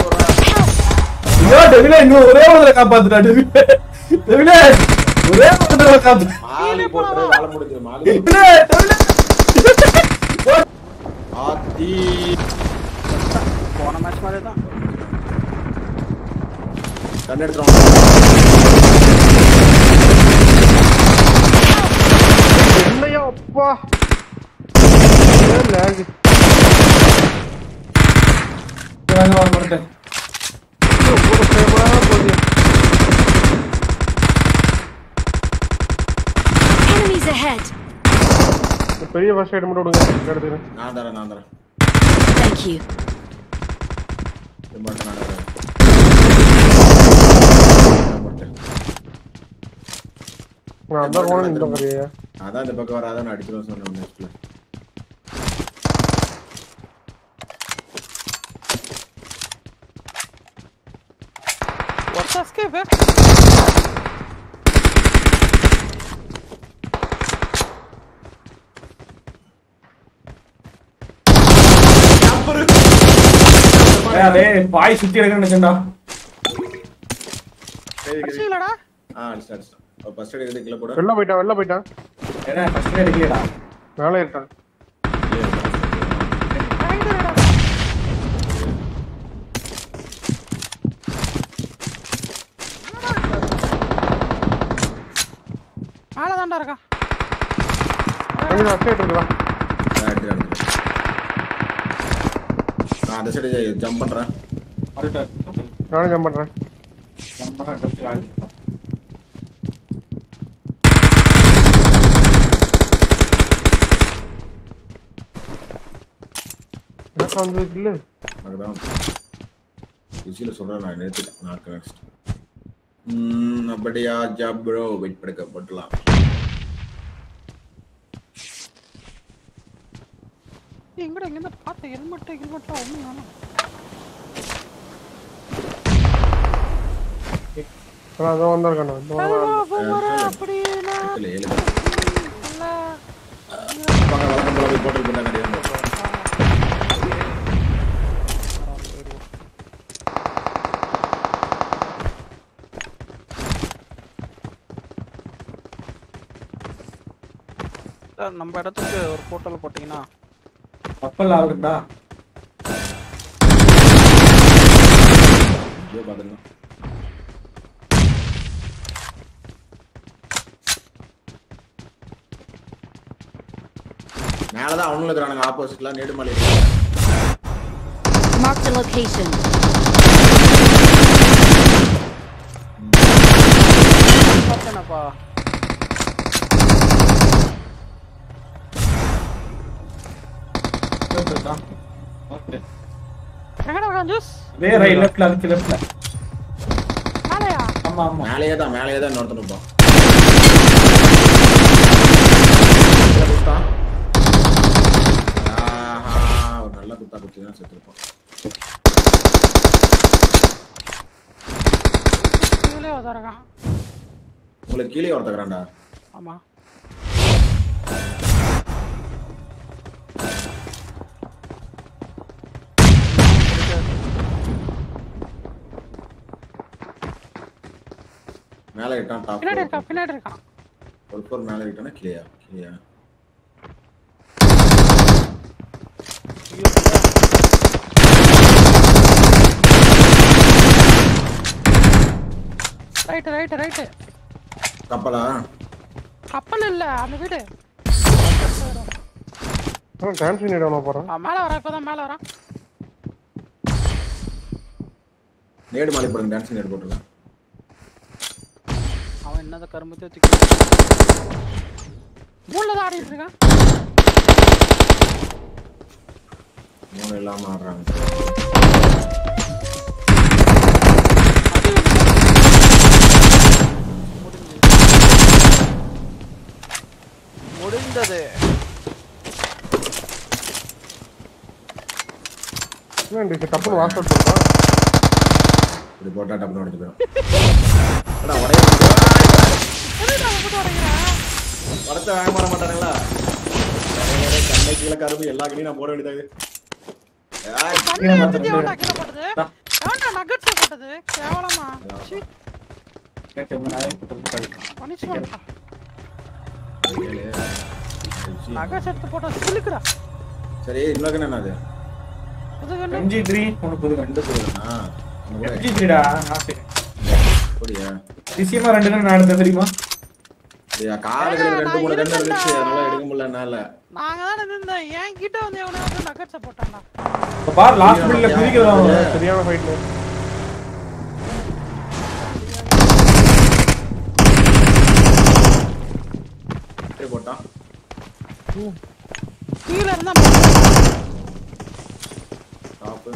ஐயோ டெவிலே இன்னும் ஒரே ஒரு தடவை காப்பாத்துடா டெவிலே டெவிலே ஒரே ஒரு தடவை காப்பாத்து மாலி போட்டு வேலை முடிஞ்சது மாலி டெவிலே டெவிலே ஆத்தி போன மேட்ச் மாதிரி தான் கண்ணு எடுத்துருவாங்க என்னையா அப்பா லேக் வாங்க வாங்க வரட்டேன் ஒரு சேமா போகுது Enemies ahead! இந்த பெரிய ஃபர்ஸ்ட் எய்ட் மட்டும் விடுங்க எடுத்துக்கிறேன் நான் தரேன் நான் தரேன் Thank you. இது மட்டும் நான் தரேன் நான் போட்டேன். நான் அந்த கோணம் இந்த கரையா அதான் இந்த பக்கம் வராத நான் அடிச்சிடும் சொன்னேன் நெக்ஸ்ட்ல What's escape? ஏய், டேய் பாய் சுத்தி எடுக்க நினைச்சேன்டா அடிச்சீங்களாடா ஆ அடிச்சு அடிச்சு ஃபர்ஸ்ட் எய்ட் எடுத்து கீழே போட வெளில போயிட்டான் வெளில போயிட்டான் ஏன்னா ஃபர்ஸ்ட் எடுக்கலடா மேலே இருக்கான் மேல தான்டா இருக்கா கொஞ்சம் ஃபர்ஸ்ட் எய்ட் இருக்குதா நான் எடுத்து எடுத்து நான் அந்த சைடு ஜம்ப் பண்றேன் வரட்டேன் நானும் ஜம்ப் பண்றேன் நம்ம டெஸ்ட் ஆகி எனக்கு வந்து இல்ல அதுதான் ஈஸியில் சொல்கிறேன் நான் நிறுத்திட்டேன் நான் நெக்ஸ்ட் ம் அப்படியா ஜாப் ப்ரோ வெயிட் படுக்க போட்டலாம் எங்கடா எங்க பார்த்த ஹெல்மெட் ஹெல்மெட்லாம் ஒண்ணும் காணோம் அதான் அதான் வந்திருக்கான் இந்த மாதிரி அப்படின்னா இல்லை ஏழு நல்லா வாங்க வழக்கம் போல போய் போட்டு போட்டா கிடையாது சார், நம்ம இடத்துக்கு ஒரு போட்டோல போட்டீங்கன்னா கப்பல் ஆகுதுடா ஐயோ பார்த்துக்கலாம் மேலதான் அவனும் இருக்கிறானுங்க ஆப்போசிட்ல நேடுமலை Marked a location. பார்த்தேனப்பா ஓகே எங்கடா இருக்கான் ஜூஸ் அதே ரைட் லெஃப்ட்ல அதுக்கு லெஃப்ட்ல மேலையா ஆமா ஆமா மேலேயே தான் மேலேயே தான் இன்னொருத்தன் இருப்பான் ஆஹா, ஒரு நல்ல குத்தா குத்தி தான் செத்துருப்பான் இதுலயே ஒருத்தன் இருக்கான் உங்களுக்கு கீழே ஒருத்தக்கிறான்டா ஆமா மேலே இட்டான் டாப் பின்னாடி இருக்கான் பின்னாடி இருக்கான் ஒரு ஃபோர் மேலே இட்டானா கீழேயா கீழேயா ரைட்டு ரைட்டு ரைட்டு கப்பலா கப்பல் இல்ல அந்த வீடு டான்ஸ் பண்ணிட்டு போறேன் ஆ, மேல வரான் இப்பதான் மேல வரான் நேடு மாலை போடுங்க டான்ஸ் நேடு போட்டுருங்க அவன் என்னத கரும்பு தேச்சு மூணுல தான் ஆடிட்டு இருக்கான் மூணு இல்லாம ஆடுறாங்க முடிந்தது என்ன இந்த டப்புன்னு வாஷ் அவுட் பண்ணுறான் இப்படி போட்டா டப்புனு உடச்சு போயிடும் அடா, உடைய உடச்சா வாங்க மாற மாட்டானுங்களா கண்ணை கீழே கரும்பு எல்லா கடையும் நான் போட வேண்டியதாக கண்ணை எடுத்துட்டு எவன்டா கீழே போட்டது? எவன்டா போட்டது கேவலமா சி கேட்டு நாயே போட்டு பனிஷ்மெண்ட் கேளு. சரி. நகை எடுத்து போட்டா சிலுக்குடா சரி இன்னொரு என்ன அது புது கண்ணு எம்ஜி த்ரீ உனக்கு புது ரெண்டு சொல்லுங்கண்ணா அந்த கூட எம்ஜி த்ரீடா நாட்டு அப்படியா நிச்சயமா ரெண்டு கண்ணு நான் எடுத்தேன் தெரியுமா அப்படியா காலுக்கு ரெண்டு மூணு கண்ணு இருந்துச்சு அதனால எடுக்க முடியல என்னால நாங்க தானே இருந்தோம் என் கிட்ட வந்து எவனோ வந்து நகர்ச்ச போட்டான்டா இப்ப பார் லாஸ்ட் மினிட்ல குதிக்கிறோம் சரியான ஃபைட்ல எப்படி போட்டான் கீழே இருந்தா டாப்பு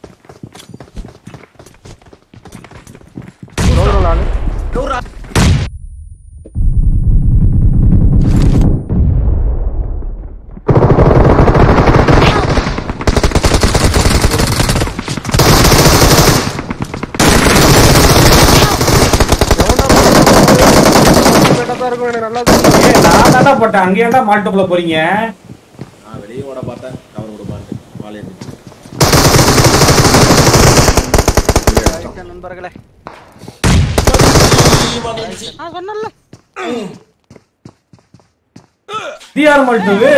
ரோடு ஆளு தான் இருக்கும் எனக்கு நல்லா தெரியும். ஏய், நான் தான்டா போட்டேன் அங்கே ஏன்டா மாட்டுக்குள்ள போறீங்க நான் வெளியே ஓட பார்த்தேன் கவர் கொடுப்பான்ட்டு வாழையை நண்பர்களே நான் சொன்னல டிஆர் மால்ட்டுவே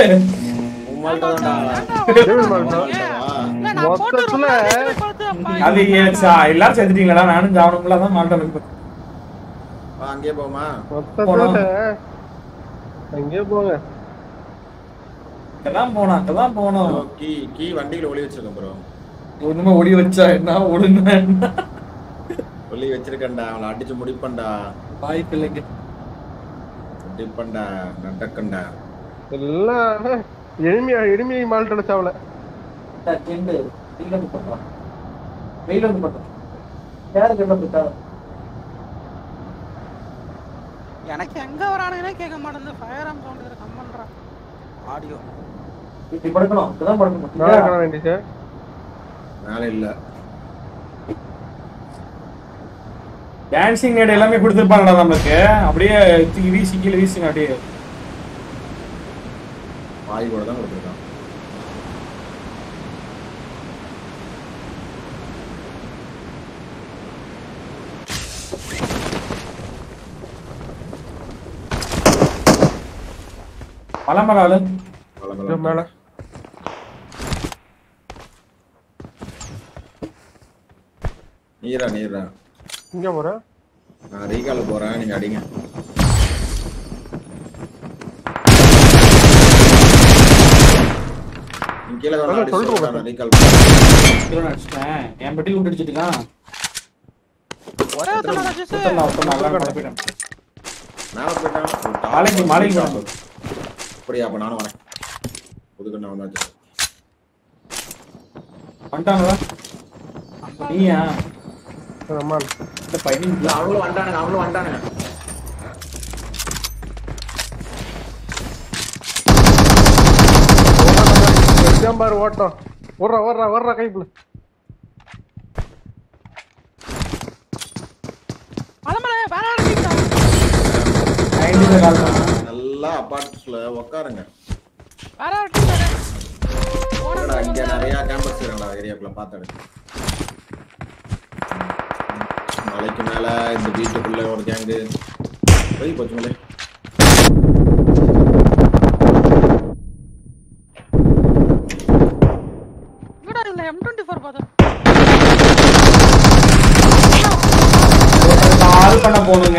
Devil Malt ஆ? மொத்தத்துல அது ஏன் சா- எல்லாரும் செத்துட்டீங்களா நானும் ஜாவனம்ல தான் மால்ட்ட இருக்கு அங்கேயே போமா மொத்தத்துல அங்கேயே போங்க அங்கதான் போனோம் அங்கதான் போனோம் கீ கீ வண்டியில ஒளி வச்சிருக்கேன் ப்ரோ ஒண்ணுமே ஒடி வச்சா என்ன ஒழுங்கா என்ன ஒளி வச்சிருக்கேன்டா அவளை அடிச்சு முடிப்பேன்டா வாய்ப்பு இல்லைங்க முடிப்பேன்டா நடக்கண்டா எல்லாம் எளிமையா எளிமையை மால்ட் அடிச்சாவல வெயில் வந்து போட்டோம் வெயில் வந்து போட்டோம் யாருக்கு என்ன பிரச்சனை எனக்கு எங்க வரானுங்கன்னே கேட்க மாட்டேங்குது ஃபயர் ஆம் சவுண்ட் இருக்கு கம் பண்றான் ஆடியோ இப்படி படுக்கணும் இப்படிதான் படுக்கணும் நான் இருக்க வேண்டிய மேல இல்ல டான்சிங் நேடு எல்லாமே கொடுத்துருப்பாங்கடா நம்மளுக்கு அப்படியே தூக்கி வீசி கீழே வீசுங்க அப்படியே வாய் கூட தான் கொடுத்துருக்கான் பழமராளு இதோ மேல நீரா நீரா இங்க போற நான் ரீகால போறேன் நீங்க அடிங்க நீங்க கீழே அதான் வரலாம் சொல்றேன் சொல்றேன் பாத்து. ரீகால் போறேன் கிலோ அடிச்சிட்டேன் என் பெட்டி விட்டு அடிச்சிட்டுக்கான் ஒரே ஒருத்தனோட ஜூஸ் சுத்தலாம் சுத்தலாம் எல்லாம் குழப்பிட்டேன் மேல போயிட்டான் ஒரு top மாலைக்கு- மாலைக்கு top. போகணும். அப்படியா அப்ப நானும் வரேன் புதுக்கண்ணா வந்தாச்சு வந்துட்டாங்களா நீயா அம்மா இந்த பையன் இல்ல அவங்களும் வந்துட்டானுங்க அவங்களும் வந்துட்டானுங்க எக்ஸாம் பாரு ஓட்டம் ஓடுறா ஓடுறா ஓடுறா கைப்புல மலமலை வேற ஆரம்பிச்சா நைன்டில கால் பண்ணேன் நல்லா அப்பார்ட்மெண்ட்ஸ்ல உட்காருங்க வேற ஆரம்பிச்சா என்னடா இங்க நிறைய கேம்பஸ் இருக்கா ஏரியாக்குள்ள பார்த்தாடு மலைக்கு மேல இந்த வீட்டுக்குள்ள ஒரு கேங்கு போய் போச்சுங்களே இங்கடா இல்ல எம் டுவெண்ட்டி ஃபோர் பார்த்தேன் கால் பண்ண போனுங்க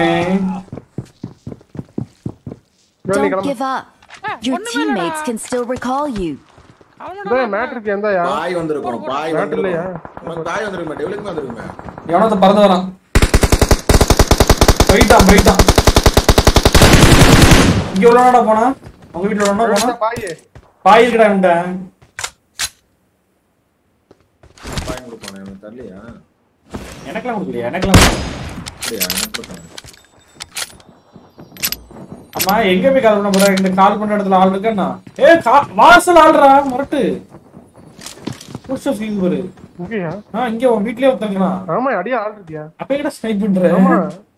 ஜோனி Don't கிளம்பு give up. ஏய், Your ஒண்ணுமே இல்லடா. teammates can still recall you. அவனோட இந்த மேட்ருக்கு எந்தாயா பாய் வந்திருக்கும் பாய் நாட்டு இல்லையா? வந்திருக்கும் உனக்கு பாய் வந்திருக்குமே டெவலுக்குமே வந்திருக்குமே எவனோ பறந்து வரான் போயிட்டான் போயிட்டான் இங்க உள்ளவனடா போனா உங்க வீட்டுல உள்ளவனா போனா பாயே பாய் இருக்கடா இவன்ட்ட பாய் கொடுப்பானே எனக்கு தெரியலையா எனக்கெல்லாம் கொடுக்கலையா எனக்கெல்லாம் கொடுக்கல. அப்படியா எனக்கு கொடுத்தாங்க அம்மா எங்க போய் கால் பண்ண போற இந்த கால் பண்ற இடத்துல ஆள் இருக்கா ஏ கா- வாசல் ஆள்றா முரட்டு போஸ்ட் ஆஃபீஸ் பாரு இங்கயா ஆ இங்க உன் வீட்லயே ஒருத்தங்கண்ணா ஆமா அடியா ஆள் இருக்கியா அப்ப எங்கடா ஸ்னைப் பண்ற ஆமா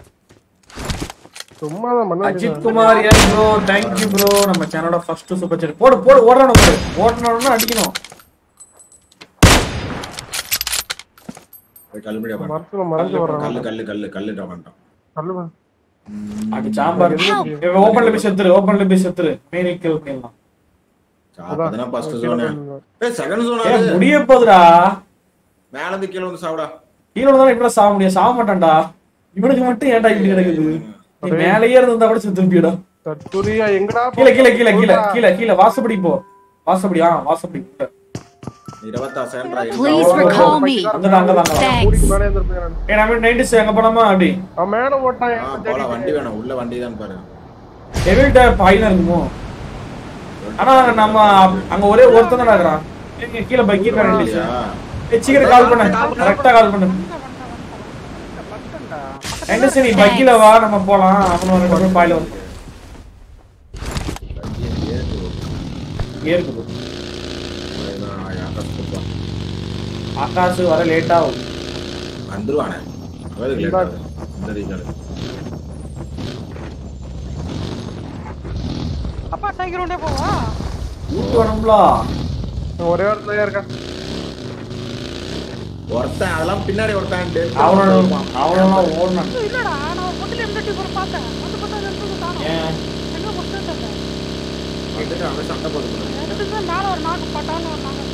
சும்மா தான் பண்ண அஜித் வேண்டியது. Kumar yes bro thank you bro நம்ம சேனலோட ஃபர்ஸ்ட் சூப்பர் சாட் போடு போடு ஓடணும் பாரு ஓடணும்னா அடிக்கணும் போய் கல்லுபடி உட்காந்து மரத்துல மறைஞ்சு கல்லு வர்றான் கல்லு கல்லு கல்லுட்டு உட்காந்துட்டான் தள்ளுவா அது சாம்பார் ஓபன்ல போய் செத்துரு ஓபன்ல போய் செத்துரு மெயின் கில் பண்ணிடலாம் அப்பதான் ஃபர்ஸ்ட் ஜோனு ஏய் செகண்ட் ஜோன் ஏ முடிய போகுதுடா மேல இருந்து கீழ வந்து சாவுடா கீழே தான் இப்படி சாக முடியும் சாக மாட்டான்டா இவனுக்கு மட்டும் ஏன்டா இப்படி கிடக்குது நீ மேலேயே இருந்தா கூட செத்துருப்பியடா தற்கொலையா எங்கடா கீழே கீழே கீழே கீழே கீழே கீழே வாசப்படி போ வாசப்படி ஆ வாசப்படி உள்ள. இருபத்தா செகண்ட் Please recall me. அங்கதான் அங்கதான் அங்கதான் Thanks. கூடிக்கு மேலே இருந்திருப்பேன் ஏ நம்ம நைன்டிஸ் எங்க போனோமா அப்படி அவன் மேல ஓட்டான் ஆ போலாம் வண்டி வேணும் உள்ள வண்டி தான் பாரு டெவில் டேப் ஹைல இருக்குமோ ஆனா நம்ம அங்க ஒரே ஒருத்தன் தான் இருக்கிறான் ஏய், கீழே பை கீழே நைன்டிஸ் இல்லையா? ஏய் சீக்கிரம் கால் பண்ணு கரெக்டா கால் பண்ணு நைன்டிஸ் நீ பைக்கில வா நம்ம போலாம் அவனோட ரெண்டு பேரும் பாயில வந்து வண்டி ஏத்து போ. ஏறுக்குது அதுதான் யாருக்கா கூப்பிடுவான். ஆகாசு வர லேட் ஆகும் வந்துருவானே அவருக்கு லேட் ஆகுது இந்த ரீசார்ஜ் அப்பா சைக்கிள் ஒன்றே போவா கூட்டு வரணும்ல ஒரே இடத்துல இருக்கான் ஒருத்தன் அதெல்லாம் பின்னாடி ஒருத்தன் death அவனோட இருப்பான். அவனோட ஓடணும் இது இல்லடா நான் முதல்ல எம்டி போற பார்த்தேன் வந்து பார்த்தா அது எடுத்து காணோம் ஏன் எங்க போச்சு தெரியல வந்துட்டு அவன் சண்டை போட்டுக்கணும் எடுத்து மேல ஒரு நாக்கு பட்டான்னு ஒரு நாக்கு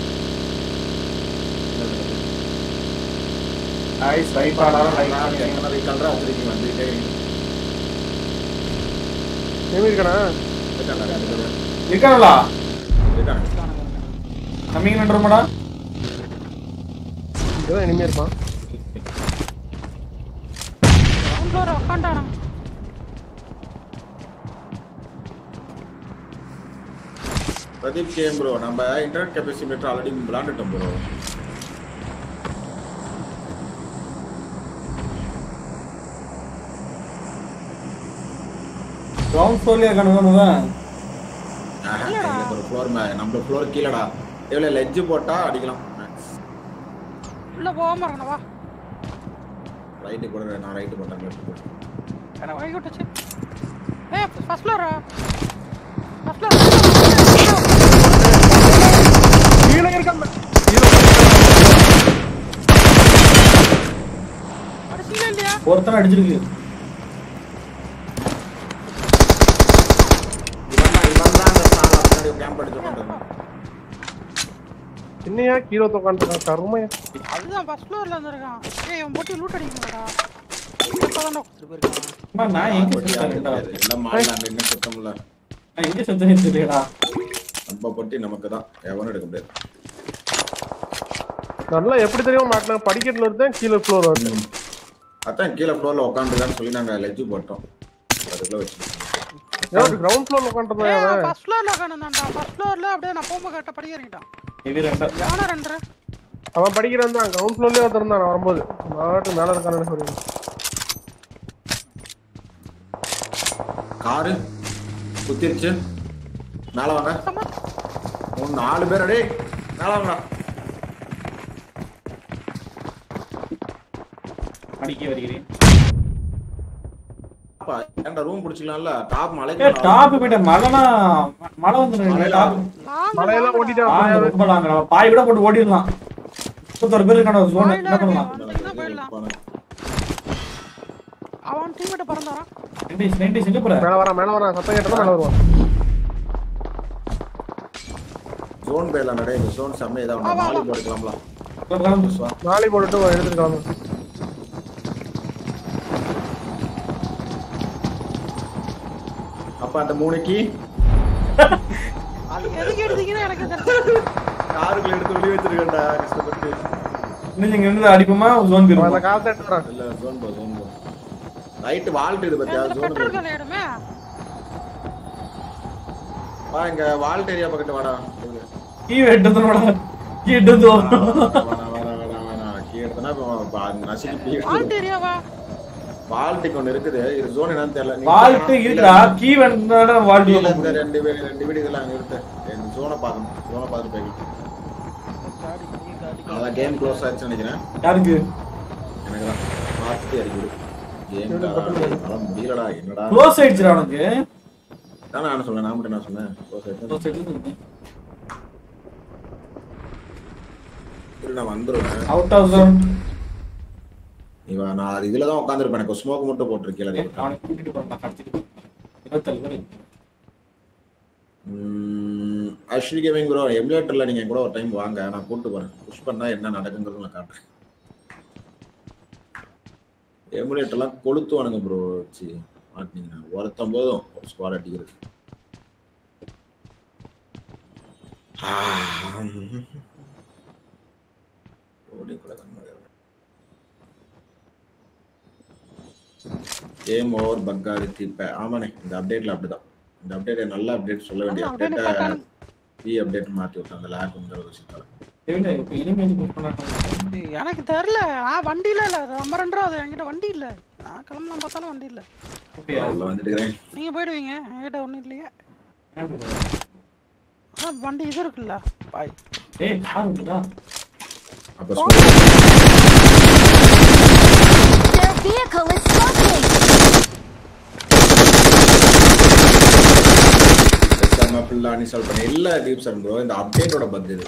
ஐஸ் ரைட் ஆடாரம் லைக் பண்ணி எங்கன்னா ரீகால்ரா திருப்பி வந்துட்டே ஏமி இருக்கானா இருக்காங்க ரெண்டு பேரும். இருக்காங்களா இருக்காங்க நம்பிக்கை நன்றமாடா இங்கதான் இனிமே இருப்பான் கிரவுண்ட் ஃப்ளோர் உட்காண்டானா பிரதீப் கேம் ப்ரோ நம்ம இன்டர்நெட் கெப்பாசிட்டி மீட்டர் ஆல்ரெடி விளாண்டுட்டோம் ப்ரோ கிரவுண்ட் ஃப்ளோர்லயே கணக்குதான் ஒரு ஃப்ளோர் நம்ம ஃப்ளோர் கீழடா எவ்வளோ லெஜ் போட்டா அடிக்கலாம் உள்ள போகாம இருக்கணும் வா ரைட்டு கூட நான் ரைட்டு போட்டேன் லெஃப்ட் போட்டேன் என்ன வழி விட்டுச்சு ஏ ஃபர்ஸ்ட் ஃப்ளோரா ஃபர்ஸ்ட் ஃப்ளோர் கீழே இருக்கான் அடிச்சீங்களா இல்லையா ஒருத்தனை அடிச்சிருக்கு இவன் தான் இவன் தான் அந்த ஸ்டார் பின்னாடி கேம்ப் அடிச்சு கொண்டு என்னையா கீழே உட்காந்துருக்கான் கருமையா அதுதான் ஃபர்ஸ்ட் ஃப்ளோர்ல இருந்திருக்கான் ஏய் இவன் போட்டு லூட் அடிக்கணும்டா இப்பதான் கொடுத்துட்டு போயிருக்கான் அம்மா, நான் எங்க செத்தேன்டா எல்லாம் மாடல அங்க என்ன சுத்தம்ல நான் எங்க செத்தேன்னு தெரியலடா நம்ம பொட்டி நமக்கு தான் எவனும் எடுக்க முடியாது நல்லா எப்படி தெரியுமா மாட்டினாங்க படிக்கட்டுல இருந்தேன் கீழே ஃப்ளோர் வருது அதான் கீழே ஃப்ளோர்ல உட்காந்துதான்னு சொல்லி நாங்க லெஜ் போட்டோம் அதுக்குள்ள வச்சு ஏன் கிரவுண்ட் ஃப்ளோர்ல உட்காந்துருந்தேன் ஏய் அவன் ஃபர்ஸ்ட் ஃப்ளோர்ல உட்காந்துட்டான்டா ஃபர்ஸ்ட் ஃப்ளோர்ல அப்படியே நான் போகும்போது கரெக்டா படி இறங்கிட்டான் இது ரெண்டா யானை ரெண்டு அவன் படிக்கிறான் தான் கிரவுண்ட் ஃப்ளோர்லயே ஒருத்தருந்தான் நான் வரும்போது நாட்டு மேல இருக்கானு சொல்லி காரு குத்திருச்சு மேல வாங்க சுத்தமா மூணு நாலு பேர் அடே மேல வாங்கடா அடிக்க வருகிறேன் அப்பா, ஏன்டா ரூம் பிடிச்சிக்கலாம்ல டாப் ஏ மலைக்கு டாப் போயிட்ட மழைனா மழை வந்து டாப் லாங் மலையெல்லாம் ஓட்டிட்டான் ஆ ரொம்ப லாங்க நம்ம பாய் கூட போட்டு ஓடிடலாம் முப்பத்தொரு பேர் இருக்கான ஒரு zone. என்ன பண்ணலாம் வந்தீங்கன்னா போயிடலாம் அவன் டீம்மேட்ட பறந்தாரான் நைன்டிஸ் நைன்டிஸ் எங்க போற மேல வரான் மேல வரான் சத்தம் கேட்டா மேல வருவான் ஜோன் போயிடலாம் நடே இந்த ஜோன் செம்ம இதாக வா, வா, நாலு வா. போட்டுக்கலாம்ல கிளம்பு, கிளம்பு. நாளை போட்டுட்டு எடுத்துட்டு கிளம்பு அப்ப அந்த மூணுக்கு அது எதுக்கு எடுத்தீங்கன்னா எனக்கு தெரியல காருக்குள்ள எடுத்து வெளியே வச்சிருக்கேன்டா கஷ்டப்பட்டு இன்னும் இங்க இருந்து அடிப்போமா ஜோன் அவன் போயிருமா அந்த காலத்தை எடுத்து வரான் இல்ல ஜோன் போ ஜோன் போ நைட்டு வால்ட் இது பத்தியா இந்த ஜோன் பெட்ரோல் கலை இடமே வா இங்க வால்ட் ஏரியா பக்கத்து வாடா கீ வெட்டதுனோட கீ எடுத்து வேணா வேணா வேணா வேணா கீ எடுத்தனா இப்ப நசுக்கி பீ ஆல்ட் ஏரியாவா வால்ட்டுக்கு ஒண்ணு இருக்குது இது ஜோன் என்னன்னு தெரியல நீ வால்ட் இருக்குடா கீ வெட்டா வால்ட் கீழ இந்த ரெண்டு வீடு ரெண்டு வீடு இதெல்லாம் அங்க இருக்கு என் ஜோனை பார்க்கணும் ஜோனை பார்த்துட்டு போய்க்கலாம் அதான் கேம் க்ளோஸ் ஆயிடுச்சு நினைக்கிறேன் யாருக்கு எனக்கு தான் பார்த்து இறக்கி விடு கேம் முடியலடா என்னடா க்ளோஸ் ஆயிடுச்சுடா உனக்கு தானே நான் சொன்னேன் நான் மட்டும் என்ன சொன்னேன் க்ளோஸ் ஆயிடுச்சு க்ளோஸ் ஆயிடுச்சு இரு, நான் வந்துருவேன் அவுட் ஆஃப் ஜோன் இவன் நான் அது இதுல தான் உட்காந்துருப்பேன் எனக்கு ஸ்மோக் மட்டும் போட்டிருக்கேன் ஏய், அவனை கூட்டிட்டு போறேன் நான் கடத்திட்டு இருபத்தேழு பேர் அஸ்வினி கேமிங் ப்ரோ எமுலேட்டர்ல நீங்க என் கூட ஒரு டைம் வாங்க நான் கூட்டு போறேன் புஷ் பண்ணா என்ன நடக்குங்கிறது நான் காட்டுறேன் எமுலேட்டர்லாம் கொளுத்துவானுங்க ப்ரோ வச்சு மாட்டினீங்கன்னா ஒருத்தம் போதும் ஒரு ஸ்குவாட் அடிக்கிறது ஓடி கூட கேம் ஓவர் பக்காது தீப்ப ஆமாண்ணே இந்த அப்டேட்ல அப்படிதான் இந்த அப்டேட் நல்ல அப்டேட் சொல்ல வேண்டிய நல்ல update அப்டேட்டை பார்த்தாலும். பி அப்டேட் மாத்தி விட்டான் அந்த லேக்குங்கிற விஷயத்தால தெரியல இப்போ இனிமேல் புக் பண்ணாங்க எனக்கு தெரியல நான் வண்டியில இல்ல நம்ம ரெண்டரும் அது என்கிட்ட வண்டி இல்ல நான் கிளம்பலாம் பார்த்தாலும் வண்டி இல்ல அப்படியா உள்ள வந்துட்டுக்கிறேன் நீங்க போயிடுவீங்க என்கிட்ட ஒண்ணும் இல்லையே ஆனா வண்டி இது இருக்குல்ல பாய் ஏய் கார் இருக்குடா அப்ப Their vehicle is smoking. பேசாம ஃபுல்லா அன்இன்ஸ்டால் பண்ணி எல்லா டீப்ஸ் ப்ரோ இந்த அப்டேட்டோட பக் இது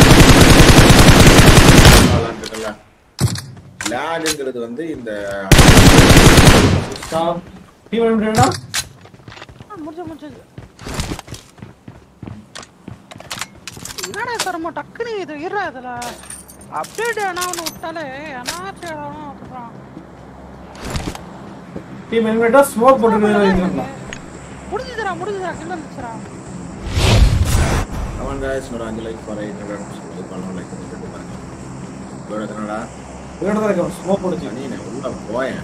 விளாண்டுருக்கல லேகுங்கிறது வந்து இந்த டீம் எழுதுடா முடிஞ்சு முடிஞ்சது என்னடா தரமோ டக்குனு இது இருடா இதுல அப்டேட் வேணா ஒன்று விட்டாலே என்னாச்சு விட்டுறான் டீம் எழுதுடா ஸ்மோக் போட்டுருக்குது முடிஞ்சுதுடா முடிஞ்சுதுடா கிண்ட இருந்துச்சுடா அவன் guys ஒரு அஞ்சு லைக் ஃபார் எயிட் ஹண்ட்ரட் பண்ணலாம் லைக் பண்ணிட்டு பாருங்க இதோட எத்தனைடா இவனோட தான் இருக்க ஸ்மோக் போடுச்சு நீ உள்ள போயேன்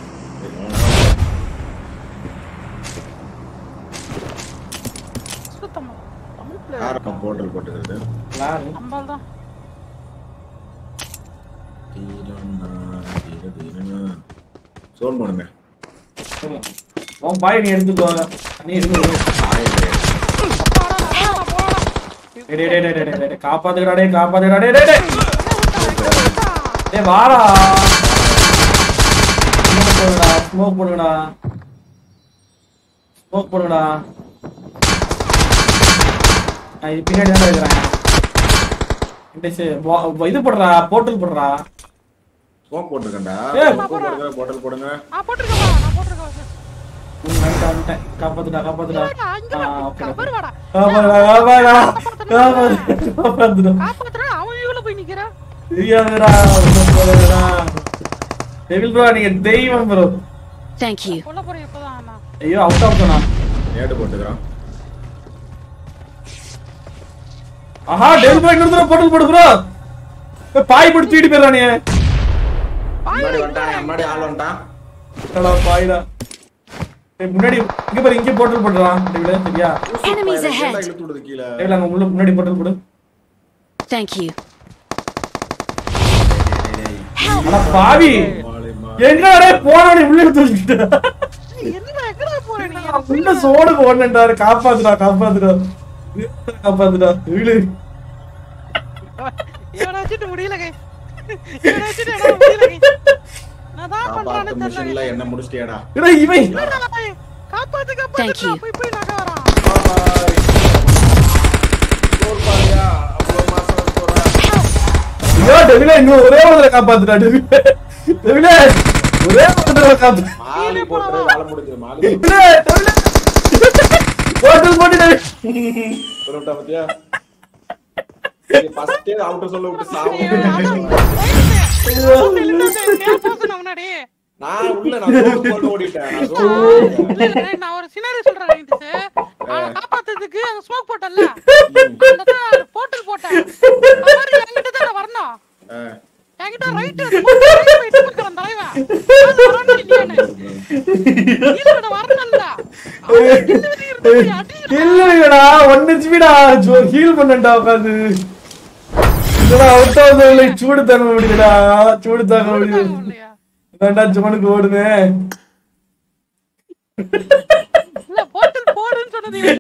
சுத்தமா தமிழ் பிளேயர் ஆரம்பம் போர்ட்டல் போட்டுக்கிறது யாரு நம்மால் தான் தீரன்னா, தீர தீரன்னா. சோன் பண்ணுங்க சரி. உன் பாய் நீ எடுத்துக்கோ நீ எடுத்துக்கோ அப்பாடா அப்பாடா போடா டேய் டேய் டேய் டேய் டேய் டேய் காப்பாத்துக்கடா டேய் காப்பாத்துக்கடா டேய் டேய் டேய் டேய் வாடா ஸ்மோக் போடுடா ஸ்மோக் போடுடா ஸ்மோக் போடுடா நான் இது பின்னாடி தான் இருக்கிறேன் டேய் சரி, வா- இது போடுறா போர்ட்டல் போடுறா ஸ்மோக் போட்டுருக்கேன்டா ஏய். smoke போடுங்க போட்டல் போடுங்க நான் போட்டிருக்கேன் நான் போட்டிருக்கேன் உன் வந்துட்டேன், வந்துட்டேன். காப்பாத்துடா காப்பாத்துடா அங்க ஆ ஓகே கவர் வாடா காப்பாத்துடா காப்பாத்துடா காப்பாத்து காப்பாத்துடா காப்பாத்துறா அவன் இவ்வளவு போய் நிக்கிறான் தெரியாதுடா ஒண்ணும் போதாதுடா டெவில் ப்ரோ நீங்க தெய்வம் ப்ரோ Thank you. கொல்ல போறேன் இப்பதான் நான் ஐயோ அவுட் ஆஃப் தானா ஏடு போட்டுக்கிறான் ஆஹா டெவில் ப்ரோ இன்னொரு தடவை போட்டு போடு ப்ரோ பாய் போட்டு தூக்கிட்டு போயிடறானே முன்னாடி வந்துட்டான் என் முன்னாடி ஆள் வந்துட்டான் என்னடா பாய்டா ஏய் முன்னாடி இங்க பாரு இங்க போட்டு போடுறான் டெவில் சரியா Enemies ஏன்டா ahead. இழுத்து விடுது கீழே டெவில் அங்க உள்ள முன்னாடி போட்டு போடு Thank you. அட பாவி மாலை மா- எங்கடா டேய் போனவனே உள்ள எடுத்து வச்சுக்கிட்ட என்ன எங்கடா போற நீ உள்ள சோடு போடணுன்றாரு காப்பாத்துடா காப்பாத்துடா காப்பாத்துடா வீடு இவனை வச்சுட்டு முடியல கை இவனை வச்சுட்டு என்னால முடியல கை நான் தான் காப்பாத்து பண்றான்னு மிஷன்ல தெரியல என்ன முடிச்சிட்டியாடா ஏடா இவன் கை. காப்பாத்து Thank காப்பாத்து you. போய் போய் நகை வரான் ஸ்கோர் பாரியா அவ்வளவு மாசம் போறா ஐயோ டெவிலே இன்னும் ஒரே ஒரு தடவை காப்பாத்துடா டெவிலே டெவிலே ஒரே ஒரு தடவை காப்பாத்து மாலி போட்டு வேலை முடிஞ்சது மாலி டெவிலே டெவிலே போட்டு போட்டு டெவிலே சொல்லிட்டா பத்தியா ஃபர்ஸ்டே அவுட்டர் சொல்ல விட்டு சாவு முன்னாடி நான் உள்ள நான் zone போட்டு ஓடிட்டேன் நான் zone போட்டு ஓடிட்டேன். இல்ல, இல்ல, நான் ஒரு சினாரி சொல்றேன் ரைட்டுக்கு. அவனை காப்பாத்துறதுக்கு அந்த smoke போட்டேன்ல, அந்த தான் portal போட்டேன். அவர் என்கிட்ட தானே வரணும். ஆ. என்கிட்ட right, அந்த portal right போயிட்டு இருக்கிறான் தலைவன். அது வரணும் இல்லையான்னு. கீழே வரணும்ல. அவன் கில்லு வெறி இருந்தது, அடி இருந்தது. இல்லடா ஒன் ஹெச்பிடா ஹீல் பண்ணடா உட்காந்து இதெல்லாம் அவுட் ஆஃப் சூடு தாங்க முடியுதுடா சூடு தாங்க முடியுது இல்லையா? வேண்டா ஜோனுக்கு ஓடுனே இல்ல, portal போடுன்னு சொன்னது இவன்.